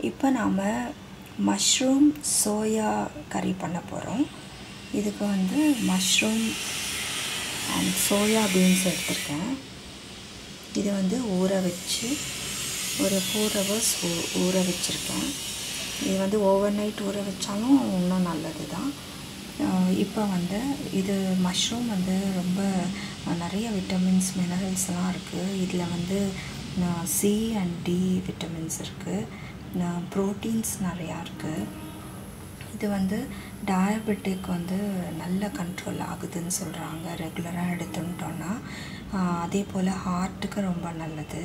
இப்போ நாம் mushroom soya கறி பண்ண போகிறோம் இதுக்கு வந்து மஷ்ரூம் அண்ட் சோயா பீன்ஸ் எடுத்திருக்கேன் இதை வந்து ஊற வச்சு ஒரு ஃபோர் ஹவர்ஸ் ஊ ஊற வச்சுருக்கேன் இது வந்து ஓவர் நைட் ஊற வச்சாலும் இன்னும் நல்லது தான் இப்போ வந்து இது மஷ்ரூம் வந்து ரொம்ப நிறைய விட்டமின்ஸ் மினரல்ஸ்லாம் இருக்குது இதில் வந்து சி அண்ட் டி விட்டமின்ஸ் இருக்குது ப்ரோட்டீன்ஸ் நிறையா இருக்குது இது வந்து டயபெட்டிக் வந்து நல்ல கண்ட்ரோல் ஆகுதுன்னு சொல்கிறாங்க ரெகுலராக எடுத்துட்டோன்னா அதே போல் ஹார்ட்டுக்கு ரொம்ப நல்லது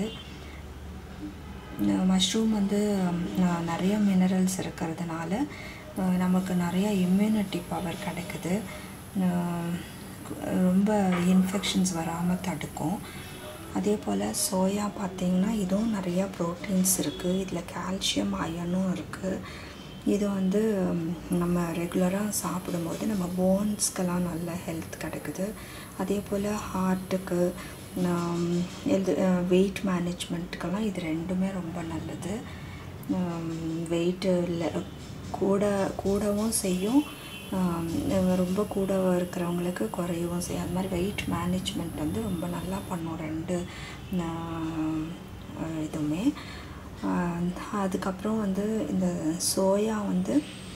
மஷ்ரூம் வந்து நிறைய மினரல்ஸ் இருக்கிறதுனால நமக்கு நிறைய இம்யூனிட்டி பவர் கிடைக்குது ரொம்ப இன்ஃபெக்ஷன்ஸ் வராமல் தடுக்கும் அதே போல் சோயா பார்த்திங்கன்னா இதுவும் நிறையா ப்ரோட்டீன்ஸ் இருக்குது இதில் கால்சியம் அயனும் இருக்குது இது வந்து நம்ம ரெகுலராக சாப்பிடும்போது நம்ம போன்ஸ்க்கெல்லாம் நல்ல ஹெல்த் கிடைக்குது அதே போல் ஹார்ட்டுக்கு இது வெயிட் மேனேஜ்மெண்ட்டுக்கெல்லாம் இது ரெண்டுமே ரொம்ப நல்லது வெயிட்டு இல்லை கூட கூடவும் செய்யும் ரொம்ப கூட இருக்கிறவங்களுக்கு குறையவும் செய்யும் அது மாதிரி வெயிட் மேனேஜ்மெண்ட் வந்து ரொம்ப நல்லா பண்ணும் ரெண்டு இதுவுமே அதுக்கப்புறம் வந்து இந்த சோயா வந்து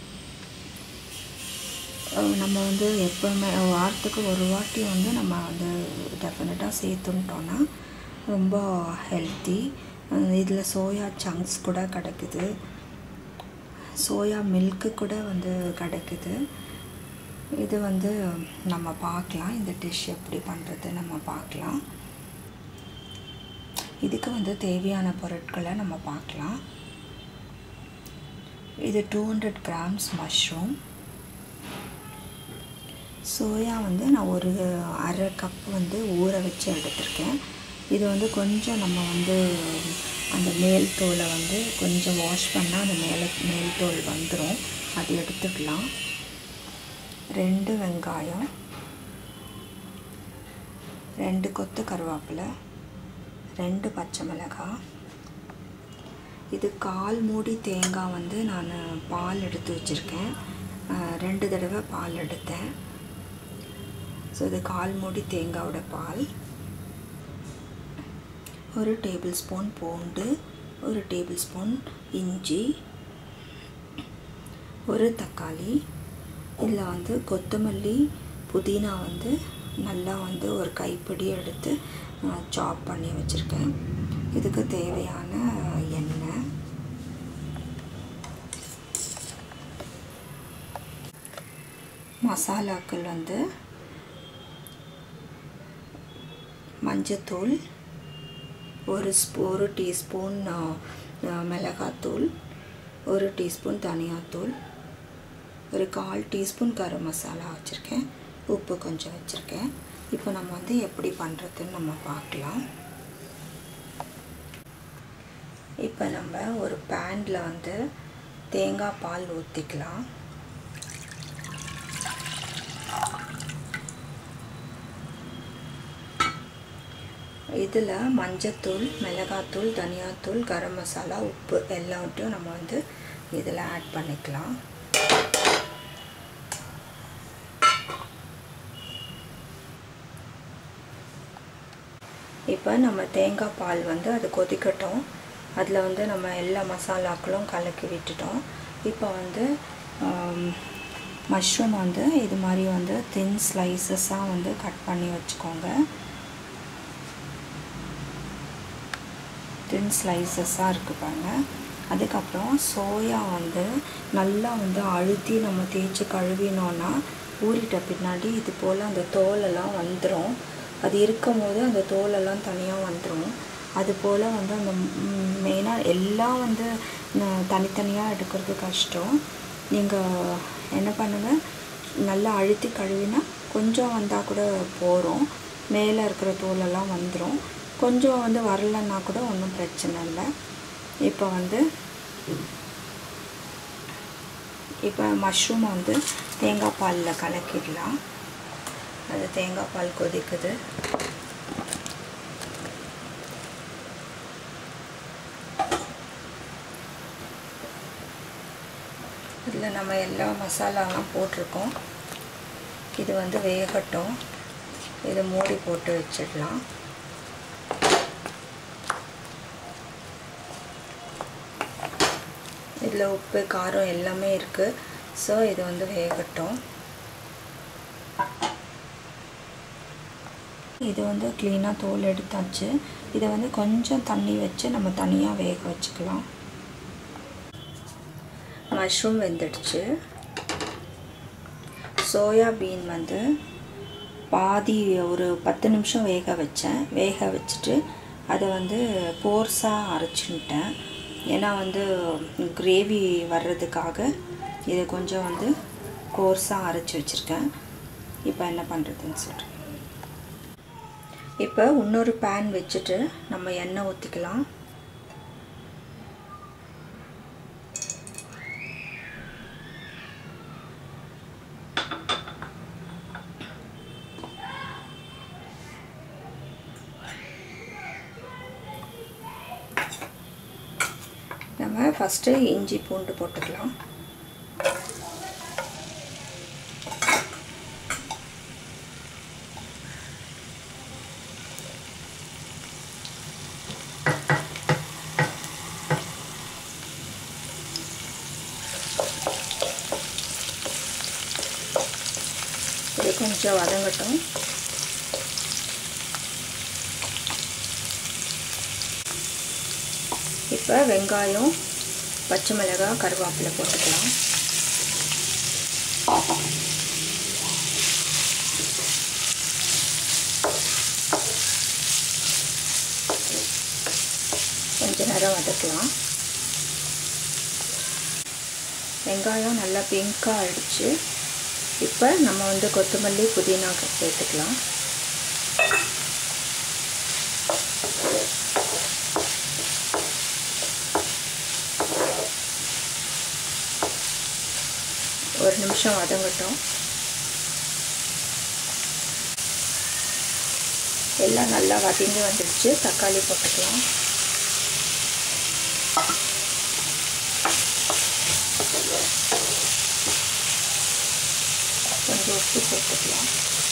நம்ம வந்து எப்போவுமே வாரத்துக்கு ஒரு வாட்டி வந்து நம்ம வந்து டெஃபினட்டாக சேர்த்துட்டோன்னா ரொம்ப ஹெல்த்தி இதில் சோயா சங்க்ஸ் கூட கிடைக்குது சோயா மில்க்கு கூட வந்து கிடைக்குது இது வந்து நம்ம பார்க்கலாம் இந்த டிஷ் எப்படி பண்ணுறது நம்ம பார்க்கலாம் இதுக்கு வந்து தேவையான பொருட்களை நம்ம பார்க்கலாம் இது two hundred grams mushroom soya வந்து நான் ஒரு அரை கப் வந்து ஊற வச்சு எடுத்திருக்கேன் இது வந்து கொஞ்சம் நம்ம வந்து அந்த மேல் தோலை வந்து கொஞ்சம் வாஷ் பண்ணால் அந்த மேலே மேல் தோல் வந்துடும் அது எடுத்துக்கலாம் ரெண்டு வெங்காயம் ரெண்டு கொத்து கருவேப்பிலை ரெண்டு பச்சை மிளகாய் இது கால் மூடி தேங்காய் வந்து நான் பால் எடுத்து வச்சுருக்கேன் ரெண்டு தடவை பால் எடுத்தேன் ஸோ இது கால் மூடி தேங்காயோட பால் ஒரு டேபிள் ஸ்பூன் பூண்டு ஒரு டேபிள் ஸ்பூன் இஞ்சி ஒரு தக்காளி இதில் வந்து கொத்தமல்லி புதினா வந்து நல்லா வந்து ஒரு கைப்பிடி எடுத்து சாப் பண்ணி வச்சுருக்கேன் இதுக்கு தேவையான எண்ணெய் மசாலாக்கள் வந்து மஞ்சத்தூள் ஒரு ஸ்பூ ஒரு டீஸ்பூன் மிளகாத்தூள் ஒரு டீஸ்பூன் தனியாத்தூள் ஒரு கால் டீஸ்பூன் கரம் மசாலா வச்சுருக்கேன் உப்பு கொஞ்சம் வச்சுருக்கேன் இப்போ நம்ம வந்து எப்படி பண்ணுறதுன்னு நம்ம பார்க்கலாம் இப்போ நம்ம ஒரு பேனில் வந்து தேங்காய் பால் ஊற்றிக்கலாம் இதில் மஞ்சத்தூள் மிளகாத்தூள் தனியாத்தூள் கரம் மசாலா உப்பு எல்லாத்தையும் நம்ம வந்து இதில் ஆட் பண்ணிக்கலாம் இப்போ நம்ம தேங்காய் பால் வந்து அது கொதிக்கட்டும் அதில் வந்து நம்ம எல்லா மசாலாக்களும் கலக்கி விட்டுட்டோம் இப்போ வந்து மஷ்ரூம் வந்து இது மாதிரி வந்து தின் ஸ்லைசஸாக வந்து கட் பண்ணி வச்சுக்கோங்க தின் ஸ்லைசஸாக இருக்குது பாருங்கள் அதுக்கப்புறம் சோயா வந்து நல்லா வந்து அழுத்தி நம்ம தேய்ச்சி கழுவினோன்னா ஊறிட்ட பின்னாடி இது போல் அந்த தோலெல்லாம் வந்துடும் அது இருக்கும் போது அந்த தோலெல்லாம் தனியாக வந்துடும் அது போல் வந்து அந்த மெயினாக எல்லாம் வந்து தனித்தனியாக எடுக்கிறது கஷ்டம் நீங்கள் என்ன பண்ணுங்கள் நல்லா அழுத்தி கழுவினா கொஞ்சம் வந்தால் கூட போகிறோம் மேலே இருக்கிற தோலெல்லாம் வந்துடும் கொஞ்சம் வந்து வரலன்னா கூட ஒன்றும் பிரச்சனை இல்லை இப்போ வந்து இப்போ மஷ்ரூமை வந்து தேங்காய் பாலில் கலக்கிடலாம் அது தேங்காய் பால் கொதிக்குது இதில் நம்ம எல்லா மசாலாலாம் போட்டிருக்கோம் இது வந்து வேகட்டும் இதை மூடி போட்டு வச்சிடலாம் இதில் உப்பு காரம் எல்லாமே இருக்குது ஸோ இது வந்து வேகட்டும் இது வந்து க்ளீனாக தோல் எடுத்தாச்சு இதை வந்து கொஞ்சம் தண்ணி வச்சு நம்ம தனியாக வேக வச்சுக்கலாம் மஷ்ரூம் வெந்துடுச்சு சோயா பீன் வந்து பாதி ஒரு பத்து நிமிஷம் வேக வச்சேன் வேக வச்சுட்டு அதை வந்து போர்ஸாக அரைச்சின்ட்டேன் ஏன்னா வந்து கிரேவி வர்றதுக்காக இதை கொஞ்சம் வந்து கோர்ஸாக அரைச்சி வச்சுருக்கேன் இப்போ என்ன பண்ணுறதுன்னு சொல்கிறேன் இப்போ இன்னொரு பேன் வச்சுட்டு நம்ம எண்ணெய் ஊற்றிக்கலாம் நம்ம ஃபஸ்ட்டு இஞ்சி பூண்டு போட்டுக்கலாம் இது கொஞ்சம் வதங்கட்டும் இப்போ வெங்காயம் பச்சை மிளகாய் கருவேப்பிலை போட்டுக்கலாம் கொஞ்ச நேரம் வதக்கலாம் வெங்காயம் நல்லா பிங்காக ஆயிடுச்சு இப்போ நம்ம வந்து கொத்தமல்லி புதினா சேர்த்துக்கலாம் ஒரு நிமிஷம் வதங்கட்டும் எல்லாம் நல்லா வதங்கி வந்துடுச்சு தக்காளி போட்டுக்கலாம் கொஞ்சம் உப்பு சேர்த்துக்கலாம்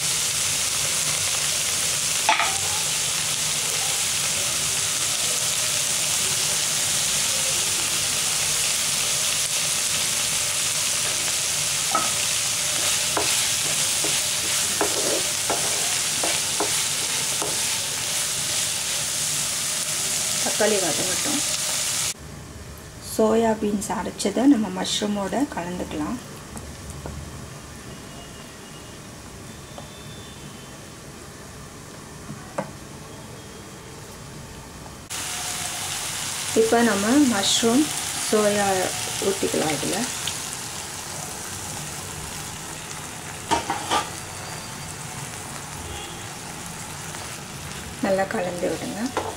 தக்காளி வதங்கட்டும் சோயா பீன்ஸ் அரைச்சதை நம்ம மஷ்ரூமோட கலந்துக்கலாம் இப்போ நம்ம மஷ்ரூம் சோயா ஊற்றிக்கலாம் இதில் நல்லா கலந்து விடுங்க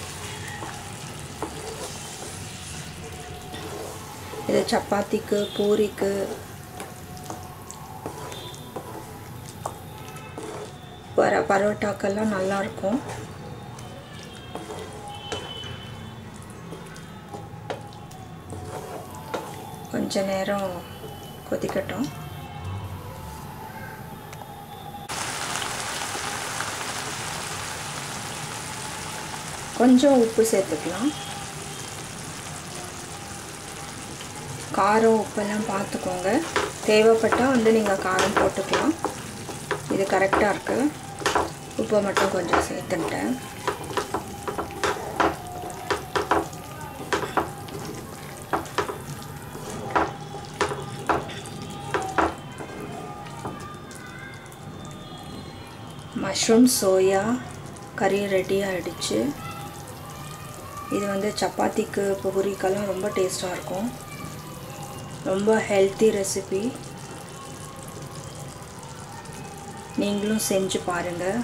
இது சப்பாத்திக்கு பூரிக்கு வர பரோட்டாக்கெல்லாம் நல்லாயிருக்கும் கொஞ்ச நேரம் கொதிக்கட்டும் கொஞ்சம் உப்பு சேர்த்துக்கலாம் காரம் உப்பெல்லாம் பார்த்துக்கோங்க தேவைப்பட்டால் வந்து நீங்கள் காரம் போட்டுக்கலாம் இது கரெக்டாக இருக்குது உப்பை மட்டும் கொஞ்சம் சேர்த்துட்டேன் மஷ்ரூம் சோயா கறி ரெடி ஆகிடுச்சு இது வந்து சப்பாத்திக்கு பூரிக்கெல்லாம் ரொம்ப டேஸ்ட்டாக இருக்கும் ரொம்ப ஹெல்த்தி ரெசிபி நீங்களும் செஞ்சு பாருங்கள்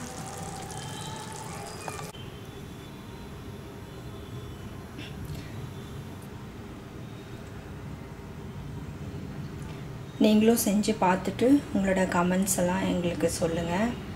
நீங்களும் செஞ்சு பார்த்துட்டு உங்களோட கமெண்ட்ஸ் எல்லாம் எங்களுக்கு சொல்லுங்கள்